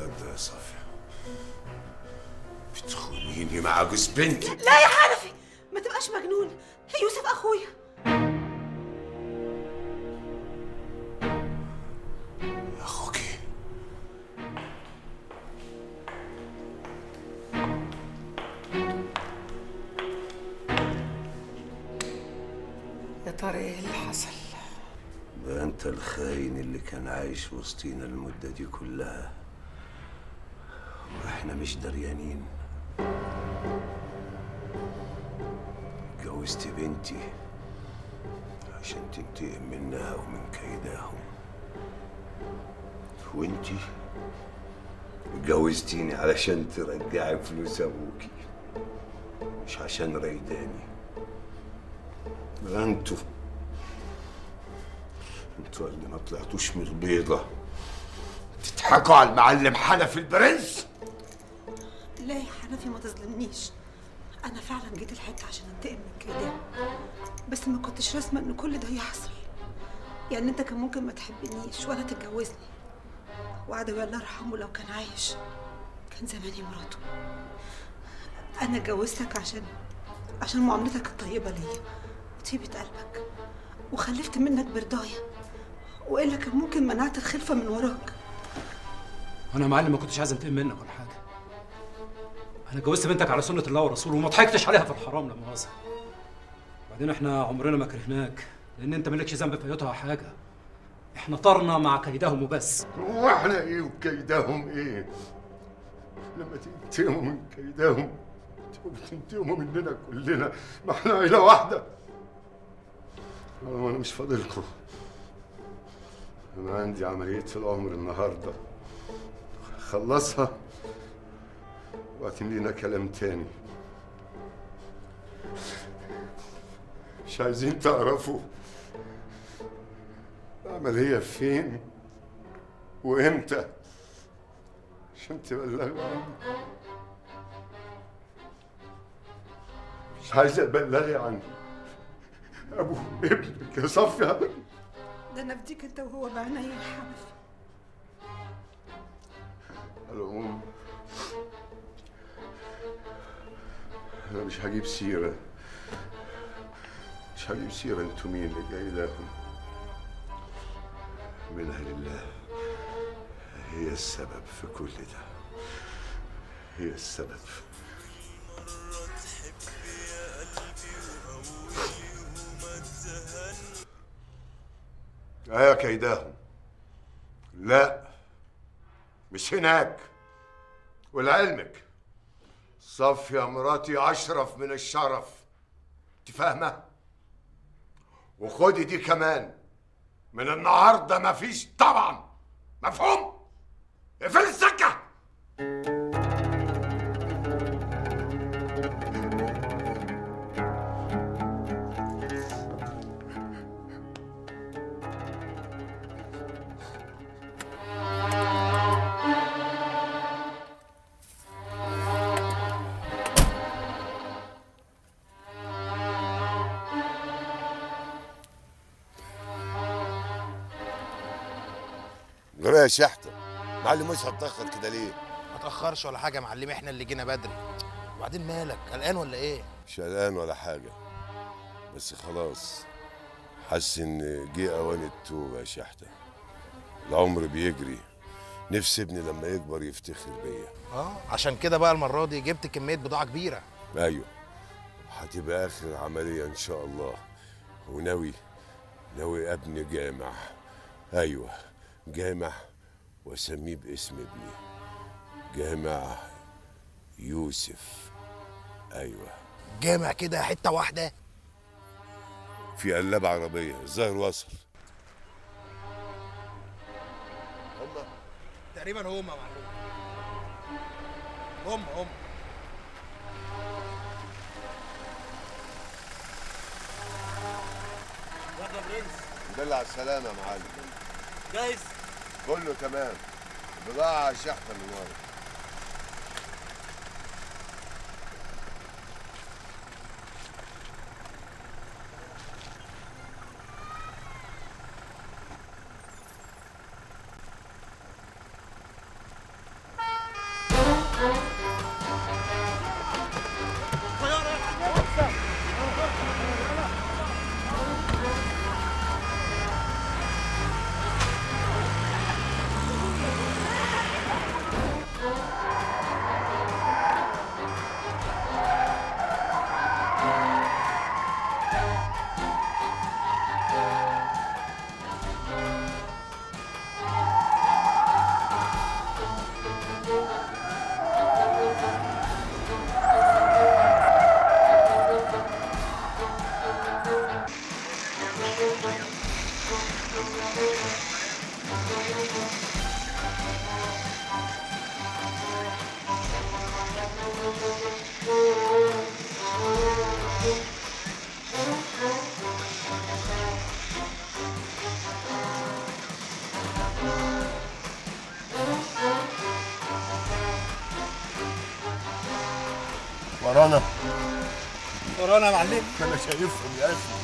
الولد ده يا صافية بتخونيني مع جوز بنتي لا يا حنفي ما تبقاش مجنون يوسف اخويا اخوكي يا ترى ايه اللي حصل ده انت الخاين اللي كان عايش وسطينا المدة دي كلها واحنا مش دريانين اتجوزت بنتي عشان تنتقم منها ومن كيداهم وانتي اتجوزتيني علشان ترجعي فلوس ابوكي مش عشان ريداني ده انتوا انتوا اللي ما طلعتوش من البيضة تضحكوا على المعلم حنفي البرنس لا يا حنفي ما تظلمنيش انا فعلا جيت الحته عشان انتقم من كده بس ما كنتش راسمه ان كل ده يحصل يعني انت كان ممكن ما تحبنيش ولا تتجوزني وعدوي الله يرحمه لو كان عايش كان زماني مراته انا اتجوزتك عشان عشان معاملتك الطيبه ليا وطيبه قلبك وخلفت منك برضايا والا كان ممكن منعت الخلفه من وراك انا يا معلم ما كنتش عايز انتقم منك ولا حاجه انا اتجوزت بنتك على سنه الله ورسوله وما ضحكتش عليها في الحرام لا مؤاخذه بعدين احنا عمرنا ما كرهناك لان انت مالكش ذنب في ايتها حاجه احنا طرنا مع كيدهم وبس واحنا ايه وكيدهم ايه لما تنتقموا من كيدهم تبقوا بتنتقموا مننا كلنا ما احنا عيلة واحدة انا مش فاضلكم انا عندي عملية العمر النهاردة خلصها وبعدين لينا كلام تاني مش عايزين تعرفوا العملية فين وامتى عشان تبلغوا عني مش عايزة تبلغي عن ابو ابنك يا صفية ده انا افديك انت وهو بعينيا يا حنفي على العموم انا مش هجيب سيرة مش هجيب سيرة انتوا مين اللي جاي لهم منها لله هي السبب في كل ده هي السبب ايه كيداهم لا مش هناك ولعلمك صفية مراتي أشرف من الشرف أنت فاهمة؟ وخدي دي كمان من النهاردة مفيش طبعا مفهوم؟ اقفل السكة جرى يا شحتة معلم مش هتأخر كده ليه؟ ما تاخرش ولا حاجه يا معلم احنا اللي جينا بدري وبعدين مالك قلقان ولا ايه مش قلقان ولا حاجة بس خلاص حاسس إن جه أوان التوبة يا شحتة العمر بيجري نفسي ابني لما يكبر يفتخر بيا اه عشان كده بقى المره دي جبت كميه بضاعه كبيره أيوه هتبقى آخر عملية إن شاء الله وناوي ناوي أبني جامع أيوه جامع وأسميه باسم ابني جامع يوسف أيوه جامع كده حته واحده في قلابة عربية الظاهر وصل تقريبا هم يا معلم هم هم يلا برنس دل على السلامة يا معلم جايز كله تمام بضاعة شحتة من ورا ورانا ورانا يا معلم انا شايفهم يا اخي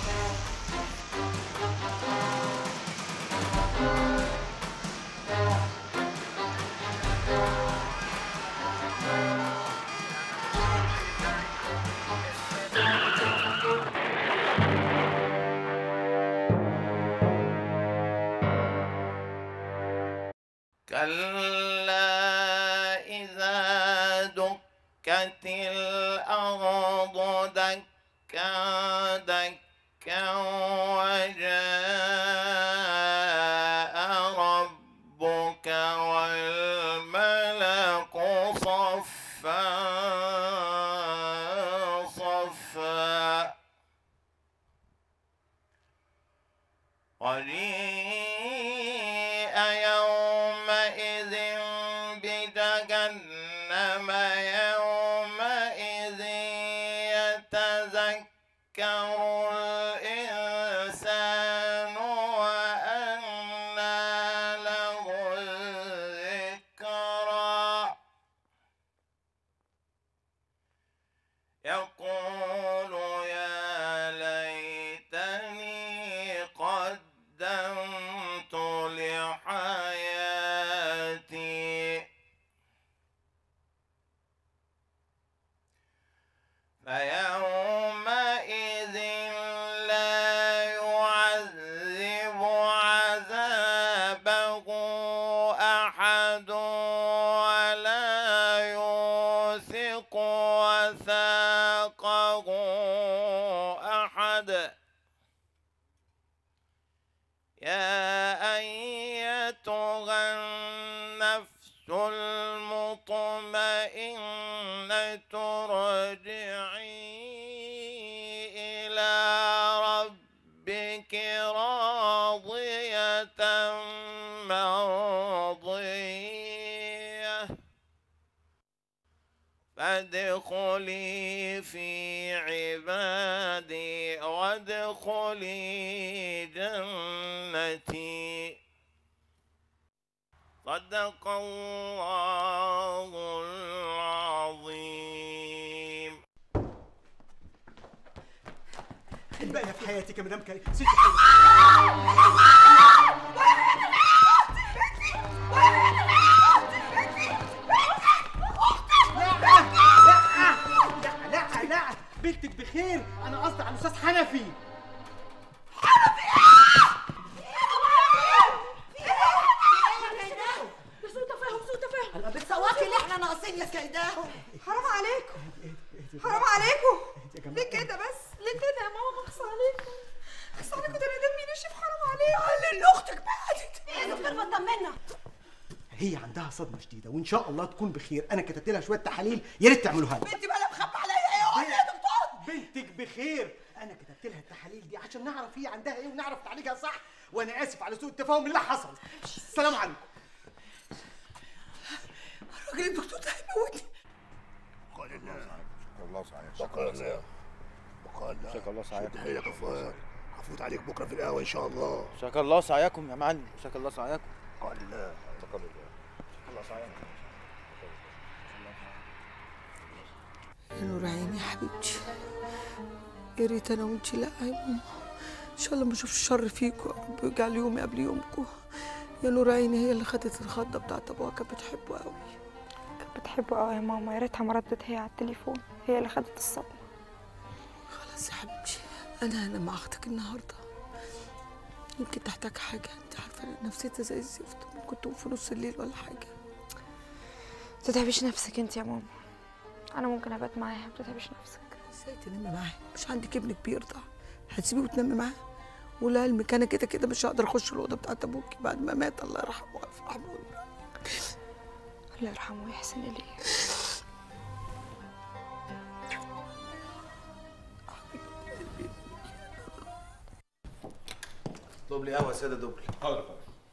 كلا إذا دكت الأرض دكا دكا وجاء ربك والملك صفا صفا وجيء يومئذ بجهنم يومئذ يتذكر الإنسان وأنى له الذكرى يقول يا ليتني قدمت لحياتي فيومئذ لا يعذب عذابه أحد ولا يوثق وثاقه أحد يا أيتها النفس المطمئنة ارجعي إلى ربك راضية مرضية فادخلي في عبادي وادخلي جنتي صدق الله العظيم الباقية في حياتك يا مدام كريم ست حلوة لا لا لا بنتك بخير انا قصدي على الاستاذ حنفي سوء تفاهم سوء تفاهم بتسواكي اللي احنا ناقصين يا كيداهم حرام عليكم حرام عليكم ليه كده بس ليه كده يا ماما اخص عليكم اخص عليكم ده انا دمي نشف حرام عليكم اللي اختك بعدت ايه يا دكتور ما تطمنا هي عندها صدمة شديدة وإن شاء الله تكون بخير أنا كتبت لها شوية تحاليل يا ريت تعملوها لي بنتي بقى مخبى عليا ايه قول لي يا دكتور بنتك بخير أنا كتبت لها التحاليل دي عشان نعرف هي عندها إيه ونعرف تعالجها صح وأنا آسف على سوء التفاهم اللي حصل السلام عليكم الراجل الدكتور ده هيموتني الله صحيح بقى الله بقى الله شكر الله صحيح شد حيلك يا فؤاد هفوت عليك بكره في القهوه ان شاء الله شكر الله سعيكم يا معلم شكر الله سعيكم بقى الله يا نور عيني يا حبيبتي يا ريت انا وانتي لا يا ماما ان شاء الله ما اشوفش الشر فيكم يا رب ويجعل يومي قبل يومكم يا نور عيني هي اللي خدت الخضه بتاعت ابوها كانت بتحبه قوي كانت بتحبه قوي يا ماما يا ريتها ما ردت هي على التليفون هي اللي خدت الصدمة خلاص يا حبيبتي انا هنا مع اختك النهارده يمكن تحتاج حاجه انت عارفه أنا نفسيتي زي الزفت ممكن تقوم في نص الليل ولا حاجه تتعبيش نفسك انت يا ماما انا ممكن ابات معاها ما تتعبيش نفسك ازاي تنامي معاه مش عندك ابنك بيرضع هتسيبيه وتنامي معاه ولعلمك انا كده كده مش هقدر اخش الاوضه بتاعت ابوكي بعد ما مات الله يرحمه ويفرح بيه الله يرحمه ويحسن اليه اطلب لي قهوه يا ساده دبل حاضر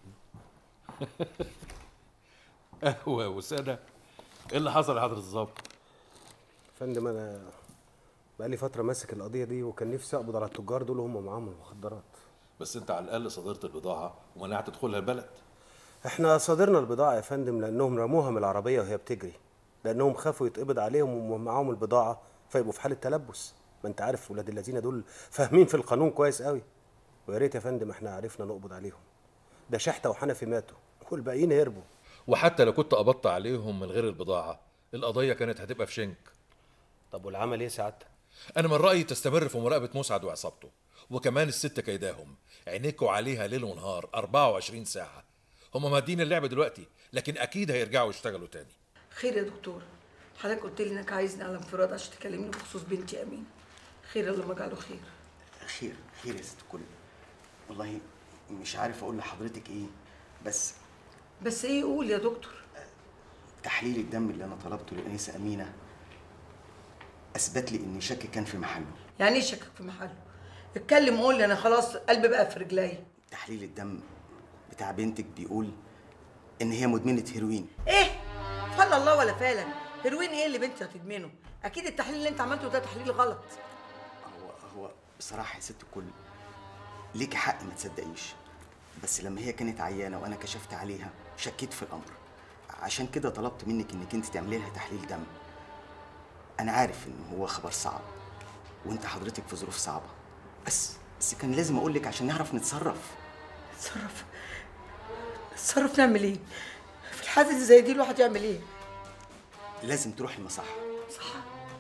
قهوة وسادة ايه اللي حصل يا حضرة الظابط؟ فندم انا بقالي فتره ماسك القضيه دي وكان نفسي اقبض على التجار دول وهم معاهم المخدرات بس انت على الاقل صدرت البضاعة ومنعت دخولها البلد احنا صادرنا البضاعه يا فندم لانهم رموها من العربيه وهي بتجري لانهم خافوا يتقبض عليهم ومعاهم البضاعه فيبقوا في حاله تلبس ما انت عارف ولاد الذين دول فاهمين في القانون كويس قوي ويا ريت يا فندم احنا عرفنا نقبض عليهم ده شحته وحنفي ماتوا والباقيين هربوا وحتى لو كنت قبضت عليهم من غير البضاعة القضية كانت هتبقى في شنك طب والعمل ايه سعادتك؟ أنا من رأيي تستمر في مراقبة مسعد وعصابته وكمان الست كيداهم عينيكوا عليها ليل ونهار 24 ساعة هما مادين اللعب دلوقتي لكن أكيد هيرجعوا يشتغلوا تاني خير يا دكتور حضرتك قلت لي انك عايزني على انفراد عشان تكلمني بخصوص بنتي امين خير اللهم اجعله خير خير خير يا ست الكل والله مش عارف اقول لحضرتك ايه بس بس ايه قول يا دكتور تحليل الدم اللي انا طلبته للانسه امينه اثبت لي ان شك كان في محله يعني ايه شكك في محله اتكلم قول لي انا خلاص قلبي بقى في رجلي تحليل الدم بتاع بنتك بيقول ان هي مدمنه هيروين ايه فلا الله ولا فعلا هيروين ايه اللي بنتي هتدمنه اكيد التحليل اللي انت عملته ده تحليل غلط هو هو بصراحه يا ست الكل ليكي حق ما تصدقيش بس لما هي كانت عيانه وانا كشفت عليها شكيت في الامر عشان كده طلبت منك انك انت تعملي لها تحليل دم انا عارف ان هو خبر صعب وانت حضرتك في ظروف صعبه بس بس كان لازم اقول لك عشان نعرف نتصرف نتصرف نتصرف نعمل ايه في الحادث اللي زي دي الواحد يعمل ايه لازم تروحي المصحه صح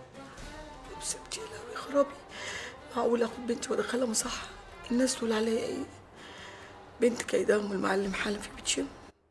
وسبتي لو يا خرابي معقول اخد بنتي وادخلها مصحة الناس تقول عليا ايه بنت كيداهم المعلم حنفي بتشم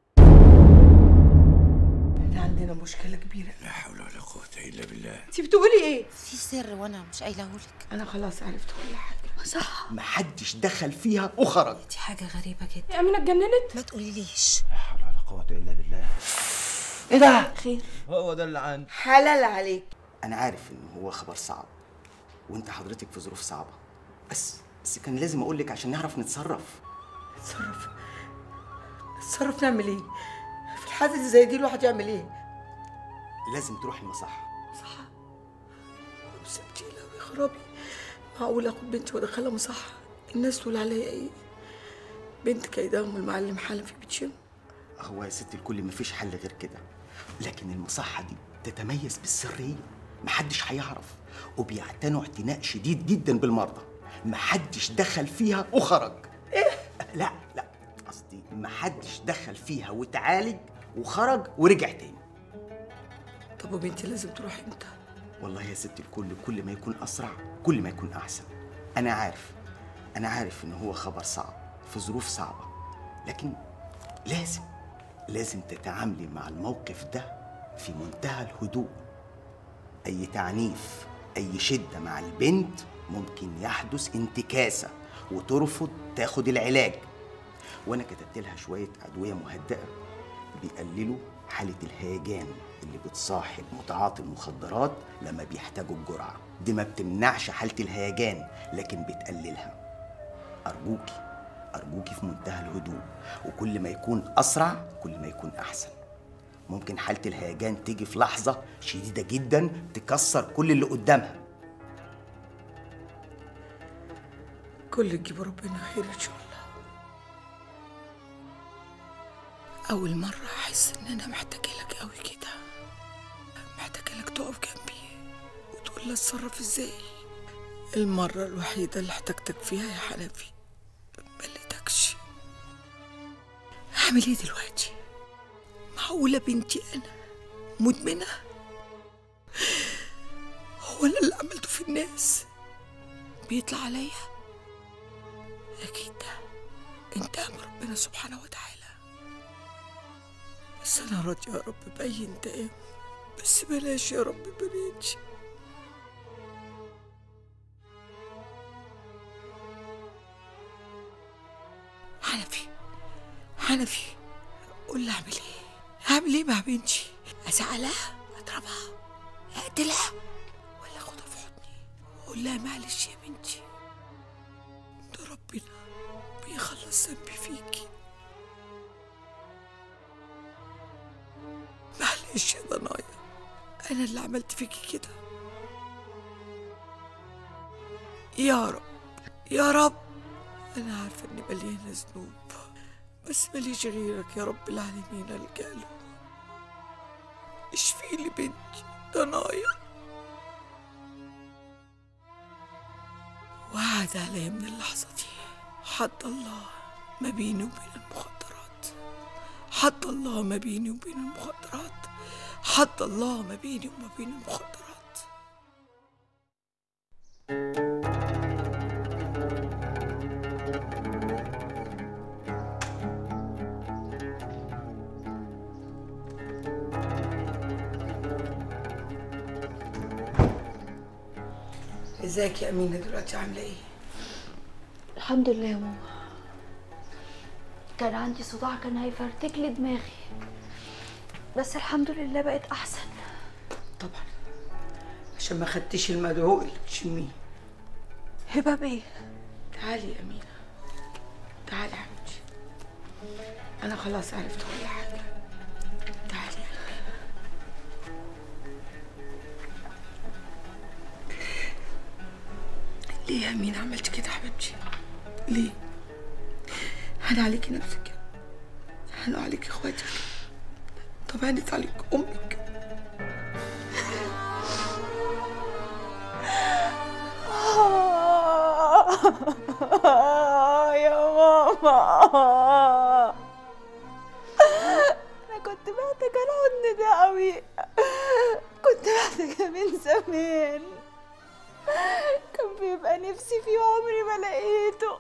احنا عندنا مشكلة كبيرة لا حول ولا قوة إلا بالله انت بتقولي ايه في سر وانا مش قايله لك انا خلاص عرفت كل حاجة صح محدش دخل فيها وخرج دي حاجه غريبه جدا يا امينه اتجننت ما تقوليليش لا قوة إلا بالله ايه ده خير هو ده اللي عندي حلال عليك انا عارف ان هو خبر صعب وانت حضرتك في ظروف صعبه بس بس كان لازم اقول لك عشان نعرف نتصرف نتصرف نتصرف نعمل ايه في الحادث اللي زي دي الواحد يعمل ايه لازم تروحي المصحه صح وسبتي لو يا خرابي معقول اخد بنتي وادخلها مصحة الناس تقول عليا ايه بنت كيداهم المعلم حنفي بتشم هو يا ست الكل مفيش حل غير كده لكن المصحه دي تتميز بالسريه محدش هيعرف وبيعتنوا اعتناء شديد جدا بالمرضى محدش دخل فيها وخرج ايه لا لا قصدي محدش دخل فيها وتعالج وخرج ورجع تاني طب وبنتي لازم تروح امتى والله يا ست الكل كل ما يكون اسرع كل ما يكون احسن انا عارف انا عارف ان هو خبر صعب في ظروف صعبه لكن لازم لازم تتعاملي مع الموقف ده في منتهى الهدوء اي تعنيف اي شده مع البنت ممكن يحدث انتكاسه وترفض تاخد العلاج وانا كتبت لها شويه ادويه مهدئه بيقللوا حاله الهيجان اللي بتصاحب متعاطي المخدرات لما بيحتاجوا الجرعه دي ما بتمنعش حاله الهيجان لكن بتقللها ارجوكي ارجوكي في منتهى الهدوء وكل ما يكون اسرع كل ما يكون احسن ممكن حاله الهيجان تيجي في لحظه شديده جدا تكسر كل اللي قدامها كل اللي تجيبه ربنا خير ان شاء الله اول مره احس ان انا محتاجه لك قوي كده محتاجه لك تقف جنبي وتقول لي اتصرف ازاي المره الوحيده اللي احتجتك فيها يا حنفي ما لقيتكش اعمل ايه دلوقتي معقوله بنتي انا مدمنه هو انا اللي عملته في الناس بيطلع عليا اكيد ده انتقام ربنا سبحانه وتعالى بس انا راضيه يا رب باي انتقام بس بلاش يا رب بلاش حنفي حنفي قول لي اعمل ايه اعمل ايه مع بنتي ازعلها اضربها اقتلها ولا اخدها في حضني اقول لها معلش يا بنتي ده ربنا يخلص ذنبي فيكي معلش يا ضنايا انا اللي عملت فيكي كده يا رب يا رب انا عارفه اني مليانه ذنوب بس ماليش غيرك يا رب العالمين الجاله اشفي لي بنتي ضنايا وعد عليا من اللحظة دي حد الله ما بيني وبين المخدرات حد الله ما بيني وبين المخدرات حد الله ما بيني وما بين المخدرات ازيك يا امينه دلوقتي عامله ايه الحمد لله يا ماما كان عندي صداع كان هيفرتك لي دماغي بس الحمد لله بقيت احسن طبعا عشان ما خدتيش المدعو اللي تشميه هبه بيه تعالي يا امينه تعالي يا حبيبتي انا خلاص عرفت كل حاجه تعالي يا قلبي ليه يا امينه عملتي كده يا حبيبتي ليه هان عليكي نفسك هانوا عليكي اخواتك طب هانت عليك امك يا ماما انا كنت محتاجه الحضن ده قوي كنت محتاجه من زمان كان بيبقى نفسي فيه وعمري ما لقيته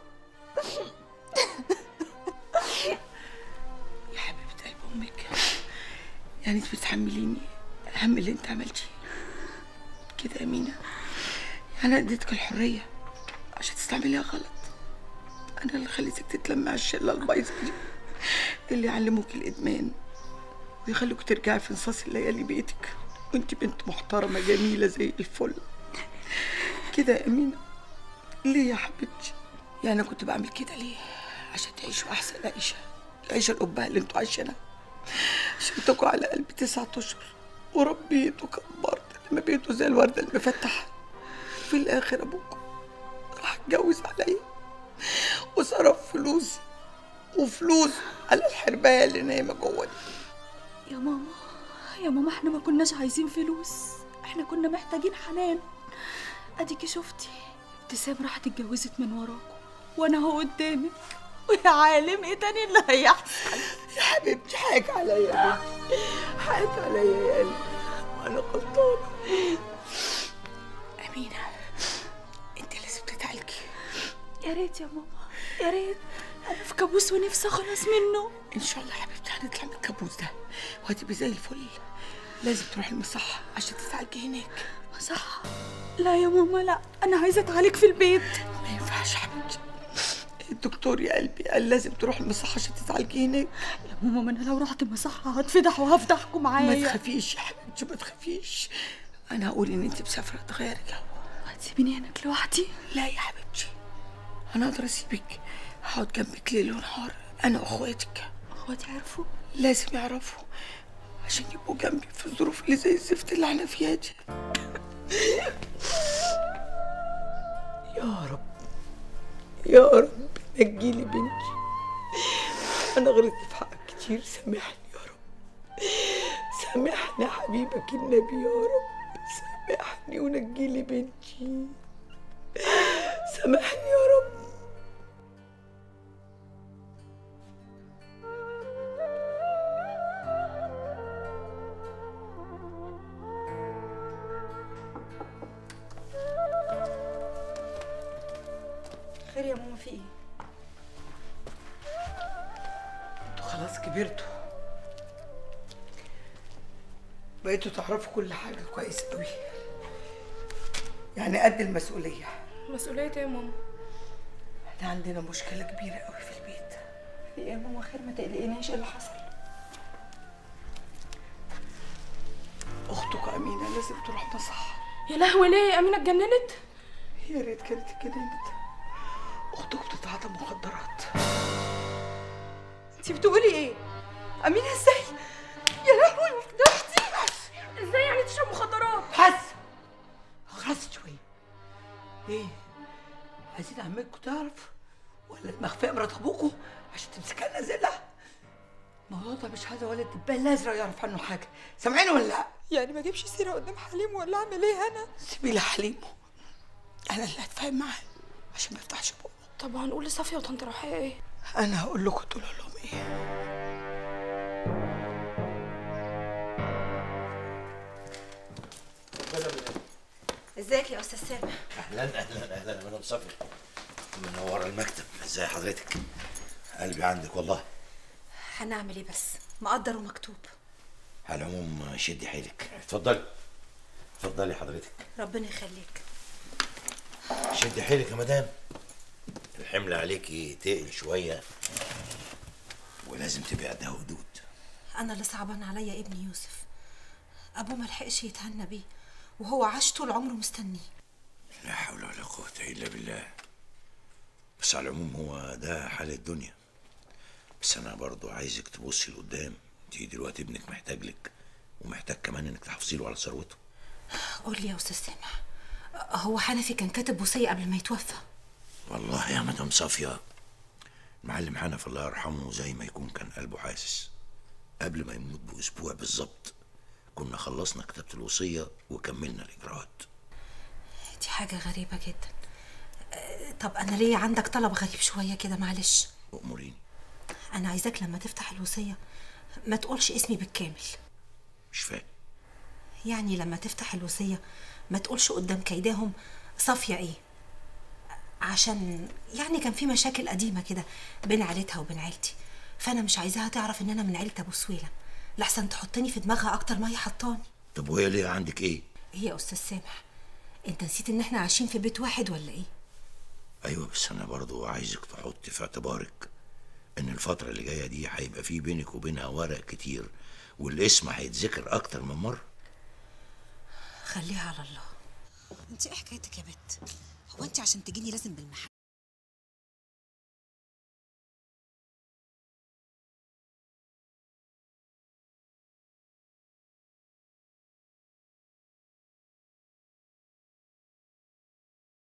يا حبيبه قلب امك يعني انت بتحمليني الهم اللي انت عملتيه كده يا امينه يعني انا اديتك الحريه عشان تستعمليها غلط انا اللي خليتك تتلمي على الشله البايظه دي اللي يعلموك الادمان ويخلوك ترجعي في نصاص الليالي بيتك وانت بنت محترمه جميله زي الفل كده يا امينه ليه يا حبيبتي يعني انا كنت بعمل كده ليه عشان تعيشوا احسن عيشه العيشه القبه اللي انتوا عايشينها شلتكوا على قلبي تسعة اشهر وربيت وكبرت لما بقيتوا زي الورده المفتحه في الاخر ابوكم راح اتجوز عليا وصرف فلوسي وفلوس على الحربايه اللي نايمه جوه دي يا ماما يا ماما احنا ما كناش عايزين فلوس احنا كنا محتاجين حنان اديكي شفتي ابتسام راحت اتجوزت من وراكم وانا اهو قدامك ويا عالم ايه تاني اللي هيحصل يا حبيبتي حقك عليا يا بنتي حقك عليا يا قلبي وانا غلطانه امينه انت لازم تتعالجي يا ريت يا ماما يا ريت انا في كابوس ونفسي اخلص منه ان شاء الله يا حبيبتي هنطلع من الكابوس ده وهتبقي زي الفل لازم تروحي المصحه عشان تتعالجي هناك صح لا يا ماما لا انا عايزه اتعالج في البيت ما ينفعش يا حبيبتي الدكتور يا قلبي قال لازم تروحي المصحه عشان تتعالجي هناك يا ماما ما انا لو رحت المصحه هتفضح وهفضحكم معايا ما تخافيش يا حبيبتي ما تخافيش انا هقول ان انت مسافره تغيري جو هتسيبيني هناك لوحدي لا يا حبيبتي انا اقدر اسيبك هقعد جنبك ليل ونهار انا واخواتك اخواتي عرفوا لازم يعرفوا عشان يبقوا جنبي في الظروف اللي زي الزفت اللي احنا فيها دي يا رب يا رب نجيلي بنتي انا غلطت في حقك كتير سامحني يا رب سامحني يا حبيبك النبي يا رب سامحني ونجيلي بنتي سامحني يا رب خير يا ماما في ايه انتوا خلاص كبرتوا بقيتوا تعرفوا كل حاجة كويس قوي يعني قد المسؤولية مسؤولية ايه يا ماما احنا عندنا مشكلة كبيرة قوي في البيت في ايه يا ماما خير ما تقلقيناش ايه اللي حصل أختك أمينة لازم تروح مصحة يا لهوي ليه امينه اتجننت يا ريت كانت اتجننت أختك بتتعاطى مخدرات انت بتقولي ايه امينه ازاي يا لهوي فضحتي ازاي يعني تشرب مخدرات بس خلاص شوية ايه عايزين عمتكم تعرف ولا المخفية مرات ابوكوا عشان تمسكها لنا زلة الموضوع ده مش عايزة ولا الدبان الازرق يعرف عنه حاجة سامعين ولا لا؟ يعني ما اجيبش سيره قدام حليم ولا اعمل ايه انا سيبي لي حليم انا اللي هتفاهم معاه عشان ما يفتحش بقه طب هنقول لصافيه وطنط روحيه ايه انا هقول لكم تقولوا لهم ايه ازيك يا استاذ سامح اهلا اهلا اهلا يا مدام صفي منوره المكتب ازي حضرتك قلبي عندك والله هنعمل ايه بس مقدر ومكتوب على العموم شدي حيلك اتفضلي اتفضلي حضرتك ربنا يخليك شدي حيلك يا مدام الحمل عليكي تقل شويه ولازم تبقي قدها ودود انا اللي صعبان عليا ابني يوسف ابوه ما لحقش يتهنى بيه وهو عاش طول عمره مستنيه لا حول ولا قوه الا بالله بس على العموم هو ده حال الدنيا بس انا برضو عايزك تبصي لقدام انت دلوقتي ابنك محتاج لك ومحتاج كمان انك تحافظي له على ثروته قول لي يا استاذ سامح هو حنفي كان كاتب وصيه قبل ما يتوفى والله يا مدام صافية المعلم حنف الله يرحمه زي ما يكون كان قلبه حاسس قبل ما يموت بأسبوع بالظبط كنا خلصنا كتابة الوصية وكملنا الإجراءات دي حاجه غريبه جدا أه، طب انا ليه عندك طلب غريب شويه كده معلش أموريني انا عايزاك لما تفتح الوصيه ما تقولش اسمي بالكامل مش فاهم يعني لما تفتح الوصيه ما تقولش قدام كيداهم صافيه ايه عشان يعني كان في مشاكل قديمه كده بين عيلتها وبين عيلتي فانا مش عايزاها تعرف ان انا من عيله ابو سويلم لحسن تحطني في دماغها اكتر ما هي حطاني طب وهي ليه عندك إيه؟ ايه يا استاذ سامح انت نسيت ان احنا عايشين في بيت واحد ولا ايه أيوة بس أنا برضو عايزك تحط في اعتبارك إن الفترة اللي جاية دي هيبقى في بينك وبينها ورق كتير والاسم هيتذكر أكتر من مرة خليها على الله انت ايه حكايتك يا بت هو انت عشان تجيني لازم بالمحل